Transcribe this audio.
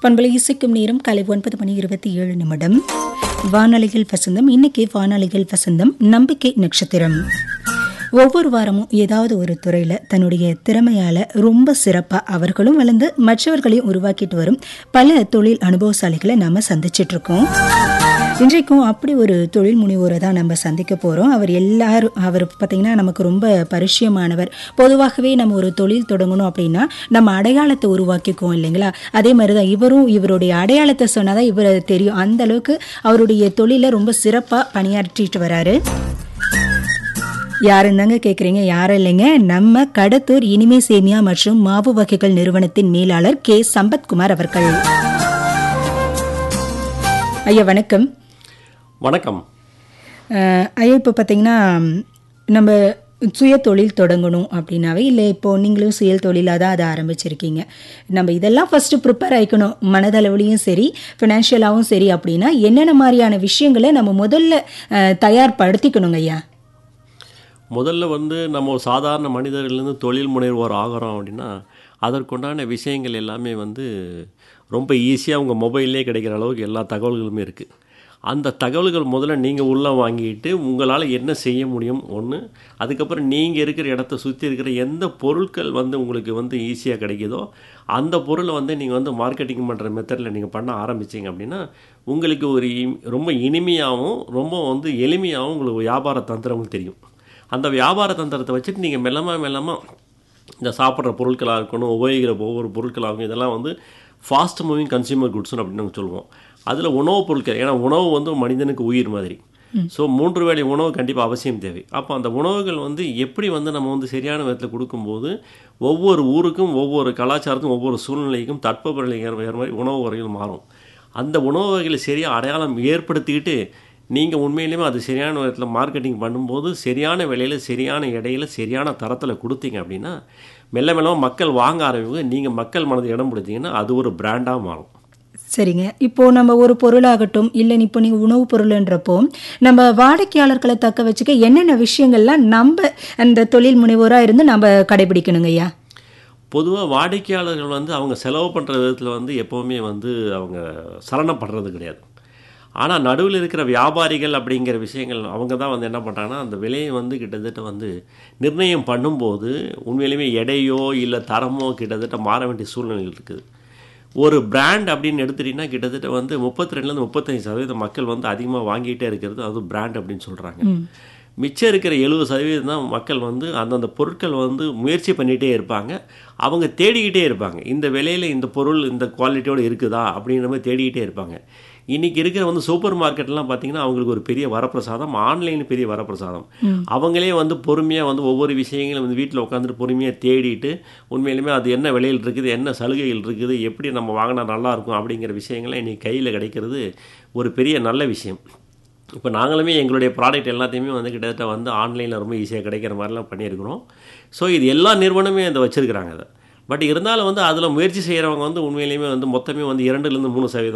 பண்பலை இசைக்கும் நேரம் காலை ஒன்பது மணி இருபத்தி ஏழு நிமிடம் வானொலிகள் வசந்தம் இன்னைக்கு வானொலிகள் வசந்தம் நம்பிக்கை நட்சத்திரம் ஒவ்வொரு வாரமும் ஏதாவது ஒரு துறையில் தன்னுடைய திறமையால் ரொம்ப சிறப்பாக அவர்களும் வளர்ந்து மற்றவர்களையும் உருவாக்கிட்டு வரும் பல தொழில் அனுபவசாலிகளை நாம் சந்திச்சிட்டு இருக்கோம் இன்றைக்கும் அப்படி ஒரு தொழில் முனைவோரை தான் நம்ம சந்திக்க போகிறோம் அவர் எல்லாரும் அவர் பார்த்தீங்கன்னா நமக்கு ரொம்ப பரிச்சயமானவர் பொதுவாகவே நம்ம ஒரு தொழில் தொடங்கணும் அப்படின்னா நம்ம அடையாளத்தை உருவாக்கிக்குவோம் இல்லைங்களா அதே மாதிரி தான் இவரும் இவருடைய அடையாளத்தை சொன்னாதான் இவர் தெரியும் அந்த அளவுக்கு அவருடைய தொழிலை ரொம்ப சிறப்பாக பணியாற்றிட்டு வராரு யாருன்னு தாங்க கேட்குறீங்க யாரும் இல்லைங்க நம்ம கடத்தூர் இனிமே சேமியா மற்றும் மாவு வகைகள் நிறுவனத்தின் மேலாளர் கே சம்பத்குமார் அவர்கள் ஐயா வணக்கம் வணக்கம் அஹ், ஐயா இப்போ பார்த்தீங்கன்னா நம்ம சுய தொழில் தொடங்கணும் அப்படின்னாவே இல்லை இப்போ நீங்களும் சுய தொழிலாக தான் அதை ஆரம்பிச்சிருக்கீங்க நம்ம இதெல்லாம் ஃபர்ஸ்ட் ப்ரிப்பேர் ஆயிக்கணும் மனதளவுலையும் சரி ஃபினான்ஷியலாகவும் சரி அப்படின்னா என்னென்ன மாதிரியான விஷயங்களை நம்ம முதல்ல அஹ், தயார்படுத்திக்கணுங்க ஐயா முதல்ல வந்து நம்ம ஒரு சாதாரண மனிதர்லேருந்து தொழில் முனைவோர் ஆகிறோம் அப்படின்னா அதற்குண்டான விஷயங்கள் எல்லாமே வந்து ரொம்ப ஈஸியாக உங்கள் மொபைல்லே கிடைக்கிற அளவுக்கு எல்லா தகவல்களுமே இருக்குது அந்த தகவல்கள் முதல்ல நீங்கள் உள்ளே வாங்கிட்டு உங்களால் என்ன செய்ய முடியும் ஒன்று அதுக்கப்புறம் நீங்கள் இருக்கிற இடத்த சுற்றி இருக்கிற எந்த பொருட்கள் வந்து உங்களுக்கு வந்து ஈஸியாக கிடைக்குதோ அந்த பொருளை வந்து நீங்கள் வந்து மார்க்கெட்டிங் பண்ணுற மெத்தடில் நீங்கள் பண்ண ஆரம்பிச்சீங்க அப்படின்னா உங்களுக்கு ஒரு இ- ரொம்ப இனிமையாகவும் ரொம்ப வந்து எளிமையாகவும் உங்களுக்கு வியாபார தந்திரமும் தெரியும் அந்த வியாபார தந்திரத்தை வச்சுட்டு நீங்கள் மெல்லமாக மெல்லமாக இந்த சாப்பிட்ற பொருட்களாக இருக்கணும் உபயோகிக்கிற ஒவ்வொரு பொருட்களாகும் இதெல்லாம் வந்து ஃபாஸ்ட் மூவிங் கன்சியூமர் குட்ஸ்னு அப்படின்னு நாங்கள் சொல்லுவோம் அதில் உணவுப் பொருட்கள் ஏன்னா உணவு வந்து மனிதனுக்கு உயிர் மாதிரி ஸோ மூன்று வேளை உணவு கண்டிப்பாக அவசியம் தேவை அப்போ அந்த உணவுகள் வந்து எப்படி வந்து நம்ம வந்து சரியான விதத்தில் கொடுக்கும்போது ஒவ்வொரு ஊருக்கும் ஒவ்வொரு கலாச்சாரத்துக்கும் ஒவ்வொரு சூழ்நிலைக்கும் தட்பவெப்பநிலை வேறு மாதிரி உணவு வகைகள் மாறும் அந்த உணவு வகைகளை சரியாக அடையாளம் ஏற்படுத்திக்கிட்டு நீங்கள் உண்மையிலுமே அது சரியான விதத்தில் மார்க்கெட்டிங் பண்ணும்போது சரியான விலையில் சரியான இடையில சரியான தரத்தில் கொடுத்தீங்க அப்படின்னா மெல்ல மெல்லமாக மக்கள் வாங்க ஆரம்பிக்கும் நீங்கள் மக்கள் மனதை இடம் பிடிச்சிங்கன்னா அது ஒரு பிராண்டாக மாறும் சரிங்க இப்போ நம்ம ஒரு பொருளாகட்டும் இல்லை இப்போ நீங்க உணவுப் பொருள்ன்றப்போ நம்ம வாடிக்கையாளர்களை தக்க வச்சுக்க என்னென்ன விஷயங்கள்லாம் நம்ம அந்த தொழில் முனைவோரா இருந்து நம்ம கடைபிடிக்கணுங்க ஐயா பொதுவாக வாடிக்கையாளர்கள் வந்து அவங்க செலவு பண்ணுற விதத்தில் வந்து எப்போவுமே வந்து அவங்க சலனப்படுறது கிடையாது ஆனால் நடுவில் இருக்கிற வியாபாரிகள் அப்படிங்கிற விஷயங்கள் அவங்க தான் வந்து என்ன பண்ணுறாங்கன்னா அந்த விலையை வந்து கிட்டத்தட்ட வந்து நிர்ணயம் பண்ணும்போது உண்மையிலுமே எடையோ இல்லை தரமோ கிட்டத்தட்ட மாற வேண்டிய சூழ்நிலைகள் இருக்குது ஒரு பிராண்ட் அப்படின்னு எடுத்துட்டீங்கன்னா கிட்டத்தட்ட வந்து முப்பத்தி ரெண்டுலேருந்து முப்பத்தஞ்சு சதவீதம் மக்கள் வந்து அதிகமாக வாங்கிட்டே இருக்கிறது அது பிராண்ட் அப்படின்னு சொல்கிறாங்க மிச்சம் இருக்கிற எழுபது சதவீதம் தான் மக்கள் வந்து அந்தந்த பொருட்கள் வந்து முயற்சி பண்ணிகிட்டே இருப்பாங்க அவங்க தேடிக்கிட்டே இருப்பாங்க இந்த விலையில் இந்த பொருள் இந்த குவாலிட்டியோடு இருக்குதா அப்படின்ற மாதிரி தேடிக்கிட்டே இருப்பாங்க இன்றைக்கி இருக்கிற வந்து சூப்பர் மார்க்கெட்லாம் பார்த்தீங்கன்னா அவங்களுக்கு ஒரு பெரிய வரப்பிரசாதம் ஆன்லைன் பெரிய வரப்பிரசாதம் அவங்களே வந்து பொறுமையாக வந்து ஒவ்வொரு விஷயங்களும் வந்து வீட்டில் உட்காந்துட்டு பொறுமையாக தேடிட்டு உண்மையிலுமே அது என்ன விலையில் இருக்குது என்ன சலுகைகள் இருக்குது எப்படி நம்ம வாங்கினா நல்லாயிருக்கும் அப்படிங்கிற விஷயங்கள்லாம் இன்றைக்கி கையில் கிடைக்கிறது ஒரு பெரிய நல்ல விஷயம் இப்போ நாங்களுமே எங்களுடைய ப்ராடக்ட் எல்லாத்தையுமே வந்து கிட்டத்தட்ட வந்து ஆன்லைனில் ரொம்ப ஈஸியாக கிடைக்கிற மாதிரிலாம் பண்ணியிருக்கிறோம் ஸோ இது எல்லா நிறுவனமே அதை வச்சுருக்கிறாங்க அதை பட் இருந்தாலும் வந்து அதில் முயற்சி செய்கிறவங்க வந்து உண்மையிலேயுமே வந்து மொத்தமே வந்து இரண்டுலேருந்து மூணு சதவீதம்